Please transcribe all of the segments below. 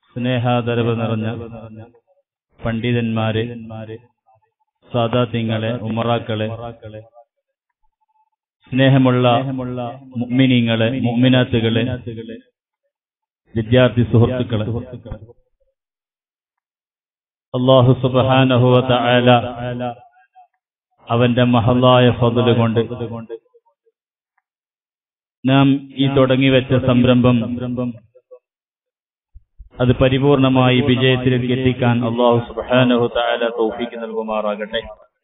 സ്നേഹാദരവ് നിറഞ്ഞ പണ്ഡിതന്മാരെ സാദാത്യങ്ങളെ ഉമറാക്കളെ സ്നേഹമുള്ള മുഅ്മിനീങ്ങളെ മുഅ്മിനാത്തുകളെ വിദ്യാർത്ഥി സുഹൃത്തുക്കളെ അള്ളാഹു സുബ്ഹാനഹു വ തആല അവന്റെ മഹല്ലായ ഫضل കൊണ്ട് നാം ഈ തുടങ്ങി വെച്ച സംരംഭം അത് പരിപൂർണമായി വിജയത്തിലേക്ക് എത്തിക്കാൻ അള്ളാഹു സുബ്ഹാനഹു തആല തൗഫീക്ക് നൽകുമാറാകട്ടെ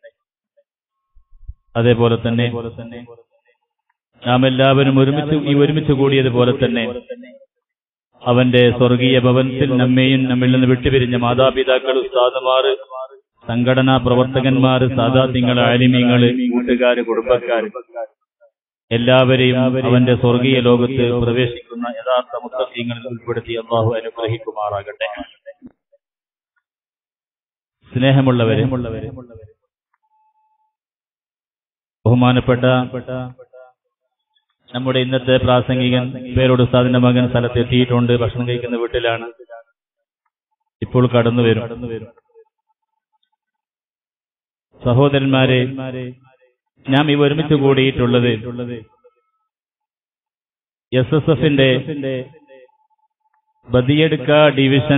അതേപോലെ തന്നെ നാം എല്ലാവരും ഒരുമിച്ച് ഈ ഒരുമിച്ച് കൂടിയതുപോലെ തന്നെ അവന്റെ സ്വർഗീയ ഭവനത്തിൽ നമ്മെയും നമ്മിൽ നിന്ന് വിട്ടുപിരിഞ്ഞ മാതാപിതാക്കൾ ഉസ്താദുമാർ സംഘടനാ പ്രവർത്തകന്മാർ സാധാത്യങ്ങൾ ആലിമീങ്ങള് കൂട്ടുകാര് കുടുംബക്കാര് എല്ലാവരെയും അവന്റെ സ്വർഗീയ ലോകത്ത് പ്രവേശിക്കുന്ന യഥാർത്ഥ മുത്തീങ്ങളിൽ ഉൾപ്പെടുത്തി അള്ളാഹു അനുഗ്രഹിക്കുമാറാകട്ടെ സ്നേഹമുള്ളവരെ ബഹുമാനപ്പെട്ട നമ്മുടെ ഇന്നത്തെ പ്രാസംഗികൻ പേരോട് ഉസ്താദിന്റെ മകൻ സ്ഥലത്ത് എത്തിയിട്ടുണ്ട് ഭക്ഷണം കഴിക്കുന്ന വീട്ടിലാണ് ഇപ്പോൾ കടന്നു വരും സഹോദരന്മാരെ നാം ഇവ ഒരുമിച്ച് കൂടിയിട്ടുള്ളത് എസ് എസ് എഫിന്റെ ബദിയെടുക്ക ഡിവിഷൻ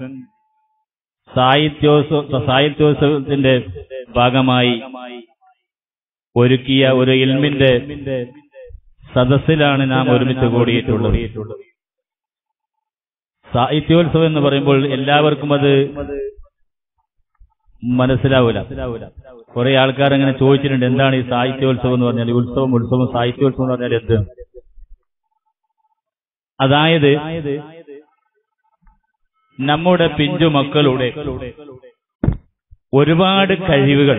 സാഹിത്യോത്സവ സാഹിത്യോത്സവത്തിന്റെ ഭാഗമായി ഒരുക്കിയ ഒരു ഇൽമിന്റെ സദസ്സിലാണ് നാം ഒരുമിച്ച് കൂടിയിട്ടുള്ളത് സാഹിത്യോത്സവം എന്ന് പറയുമ്പോൾ എല്ലാവർക്കും അത് മനസ്സിലാവൂല കുറെ ആൾക്കാർ അങ്ങനെ ചോദിച്ചിട്ടുണ്ട് എന്താണ് ഈ സാഹിത്യോത്സവം എന്ന് പറഞ്ഞാൽ ഉത്സവം ഉത്സവം സാഹിത്യോത്സവം എന്ന് പറഞ്ഞാൽ എന്ത് അതായത് നമ്മുടെ പിഞ്ചു മക്കളുടെ ഒരുപാട് കഴിവുകൾ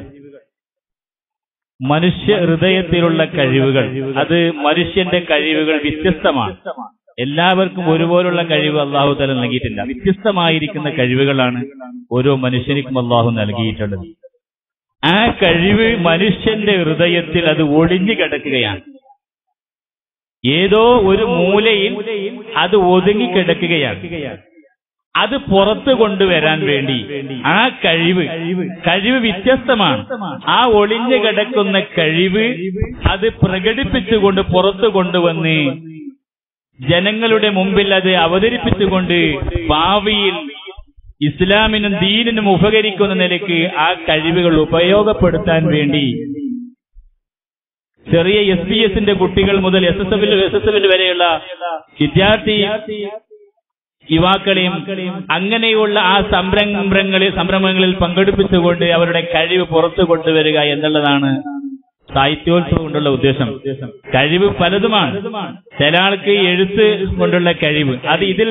മനുഷ്യ ഹൃദയത്തിലുള്ള കഴിവുകൾ അത് മനുഷ്യന്റെ കഴിവുകൾ വ്യത്യസ്തമാണ് എല്ലാവർക്കും ഒരുപോലുള്ള കഴിവ് അള്ളാഹു തല നൽകിയിട്ടില്ല വ്യത്യസ്തമായിരിക്കുന്ന കഴിവുകളാണ് ഓരോ മനുഷ്യനിക്കും അള്ളാഹു നൽകിയിട്ടുള്ളത് ആ കഴിവ് മനുഷ്യന്റെ ഹൃദയത്തിൽ അത് ഒളിഞ്ഞു കിടക്കുകയാണ് ഏതോ ഒരു മൂലയിൽ അത് ഒതുങ്ങിക്കിടക്കുകയാണ് അത് പുറത്തു കൊണ്ടുവരാൻ വേണ്ടി ആ കഴിവ് കഴിവ് വ്യത്യസ്തമാണ് ആ ഒളിഞ്ഞു കിടക്കുന്ന കഴിവ് അത് പ്രകടിപ്പിച്ചുകൊണ്ട് പുറത്തു കൊണ്ടുവന്ന് ജനങ്ങളുടെ മുമ്പിൽ അത് അവതരിപ്പിച്ചുകൊണ്ട് ഭാവിയിൽ ഇസ്ലാമിനും ദീനിനും ഉപകരിക്കുന്ന നിലയ്ക്ക് ആ കഴിവുകൾ ഉപയോഗപ്പെടുത്താൻ വേണ്ടി ചെറിയ എസ് ബി എസിന്റെ കുട്ടികൾ മുതൽ എസ് എസ് എഫിൽ എസ് എസ് എഫിൽ വരെയുള്ള വിദ്യാർത്ഥി യുവാക്കളെയും അങ്ങനെയുള്ള ആ സംരംഭങ്ങളിൽ സംരംഭങ്ങളിൽ പങ്കെടുപ്പിച്ചുകൊണ്ട് അവരുടെ കഴിവ് പുറത്തു കൊണ്ടുവരിക എന്നുള്ളതാണ് സാഹിത്യോത്സവം കൊണ്ടുള്ള ഉദ്ദേശം കഴിവ് പലതുമാണ് ചില ആൾക്ക് എഴുത്ത് കൊണ്ടുള്ള കഴിവ് അത് ഇതിൽ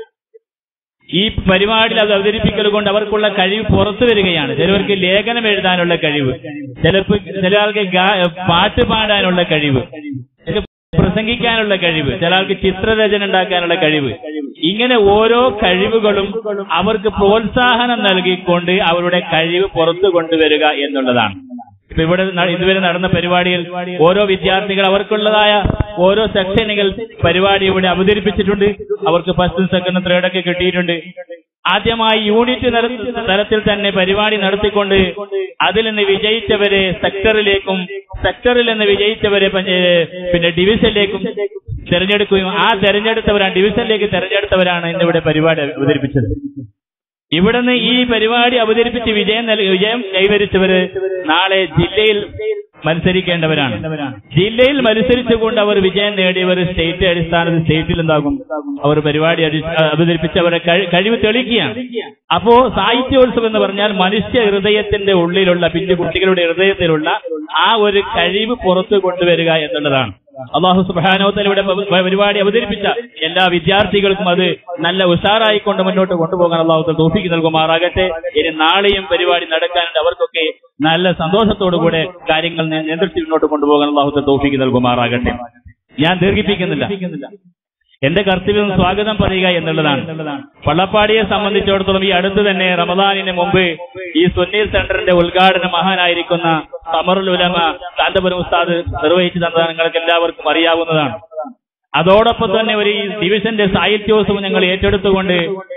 ഈ പരിപാടിയിൽ അത് അവതരിപ്പിക്കൽ കൊണ്ട് അവർക്കുള്ള കഴിവ് പുറത്തു വരികയാണ് ചിലവർക്ക് ലേഖനം എഴുതാനുള്ള കഴിവ് ചിലപ്പോൾ ചില ആൾക്ക് പാട്ട് പാടാനുള്ള കഴിവ് പ്രസംഗിക്കാനുള്ള കഴിവ് ചില ആൾക്ക് ചിത്രരചന ഉണ്ടാക്കാനുള്ള കഴിവ് ഇങ്ങനെ ഓരോ കഴിവുകളും അവർക്ക് പ്രോത്സാഹനം നൽകിക്കൊണ്ട് അവരുടെ കഴിവ് പുറത്തു കൊണ്ടുവരിക എന്നുള്ളതാണ് ഇപ്പൊ ഇവിടെ ഇതുവരെ നടന്ന പരിപാടിയിൽ ഓരോ വിദ്യാർത്ഥികൾ അവർക്കുള്ളതായ ഓരോ സെക്ഷനുകൾ പരിപാടി ഇവിടെ അവതരിപ്പിച്ചിട്ടുണ്ട് അവർക്ക് ഫസ്റ്റും സെക്കൻഡും തേർഡൊക്കെ കിട്ടിയിട്ടുണ്ട് ആദ്യമായി യൂണിറ്റ് തലത്തിൽ തന്നെ പരിപാടി നടത്തിക്കൊണ്ട് അതിൽ നിന്ന് വിജയിച്ചവരെ സെക്ടറിലേക്കും സെക്ടറിൽ നിന്ന് വിജയിച്ചവരെ പിന്നെ ഡിവിഷനിലേക്കും തെരഞ്ഞെടുക്കുകയും ആ തെരഞ്ഞെടുത്തവരാണ് ഡിവിഷനിലേക്ക് തെരഞ്ഞെടുത്തവരാണ് ഇന്നിവിടെ പരിപാടി അവതരിപ്പിച്ചത് ഇവിടുന്ന് ഈ പരിപാടി അവതരിപ്പിച്ച് വിജയം വിജയം കൈവരിച്ചവര് നാളെ ജില്ലയിൽ മത്സരിക്കേണ്ടവരാണ് ജില്ലയിൽ മത്സരിച്ചുകൊണ്ട് അവർ വിജയം നേടിയവർ സ്റ്റേറ്റ് അടിസ്ഥാനത്തിൽ സ്റ്റേറ്റിൽ എന്താകും അവർ പരിപാടി അവതരിപ്പിച്ച് അവരുടെ കഴിവ് തെളിയിക്കുകയാണ് അപ്പോ സാഹിത്യോത്സവം എന്ന് പറഞ്ഞാൽ മനുഷ്യ ഹൃദയത്തിന്റെ ഉള്ളിലുള്ള പിഞ്ചു കുട്ടികളുടെ ഹൃദയത്തിലുള്ള ആ ഒരു കഴിവ് പുറത്തു കൊണ്ടുവരിക എന്നുള്ളതാണ് അള്ളാഹു സുബാനോത്തൽ ഇവിടെ പരിപാടി അവതരിപ്പിച്ച എല്ലാ വിദ്യാർത്ഥികൾക്കും അത് നല്ല ഉഷാറായിക്കൊണ്ട് മുന്നോട്ട് കൊണ്ടുപോകാൻ അള്ളാഹു തോഫിക്ക് നൽകുമാറാകട്ടെ ഇനി നാളെയും പരിപാടി നടക്കാനുണ്ട് അവർക്കൊക്കെ നല്ല സന്തോഷത്തോടുകൂടെ കാര്യങ്ങൾ നിയന്ത്രിച്ച് മുന്നോട്ട് കൊണ്ടുപോകാൻ അള്ളാഹു തോഫിക്ക് നൽകുമാറാകട്ടെ ഞാൻ ദീർഘിപ്പിക്കുന്നില്ല എന്റെ കർത്തവ്യം സ്വാഗതം പറയുക എന്നുള്ളതാണ് പള്ളപ്പാടിയെ സംബന്ധിച്ചിടത്തോളം ഈ അടുത്ത് തന്നെ റമദാനിന് മുമ്പ് ഈ സുന്നീർ സെന്ററിന്റെ ഉദ്ഘാടനം മഹാനായിരിക്കുന്ന സമറുൽ ഉലമ കാന്തപുരം ഉസ്താദ് നിർവഹിച്ചു തന്നതാണ് നിങ്ങൾക്ക് എല്ലാവർക്കും അറിയാവുന്നതാണ് അതോടൊപ്പം തന്നെ ഒരു ഈ ഡിവിഷന്റെ സാഹിത്യോത്സവം ഞങ്ങൾ ഏറ്റെടുത്തുകൊണ്ട്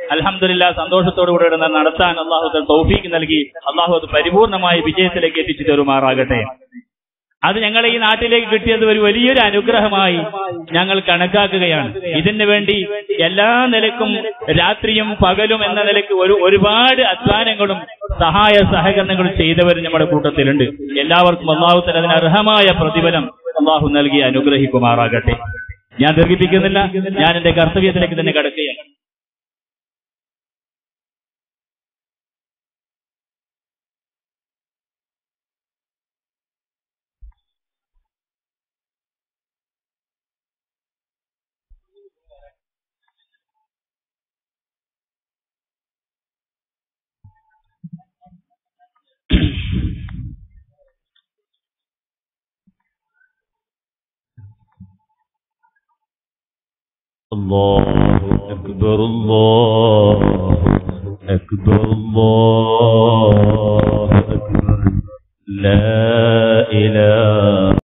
അലഹമില്ല സന്തോഷത്തോടു കൂടെ ഇവിടെ നടത്താൻ അള്ളാഹു തൗഫീക്ക് നൽകി അള്ളാഹു അത് പരിപൂർണമായി വിജയത്തിലേക്ക് എത്തിച്ചു തരുമാറാകട്ടെ അത് ഞങ്ങളെ ഈ നാട്ടിലേക്ക് കിട്ടിയത് ഒരു വലിയൊരു അനുഗ്രഹമായി ഞങ്ങൾ കണക്കാക്കുകയാണ് ഇതിനു വേണ്ടി എല്ലാ നിലക്കും രാത്രിയും പകലും എന്ന നിലക്ക് ഒരു ഒരുപാട് അധ്വാനങ്ങളും സഹായ സഹകരണങ്ങളും ചെയ്തവരും നമ്മുടെ കൂട്ടത്തിലുണ്ട് എല്ലാവർക്കും അള്ളാഹു തന്നെ അതിന് അർഹമായ പ്രതിഫലം അള്ളാഹു നൽകി അനുഗ്രഹിക്കുമാറാകട്ടെ ഞാൻ ദീർഘിപ്പിക്കുന്നില്ല ഞാൻ എന്റെ കർത്തവ്യത്തിലേക്ക് തന്നെ കടക്കുകയാണ് الله أكبر الله أكبر الله أكبر لا إله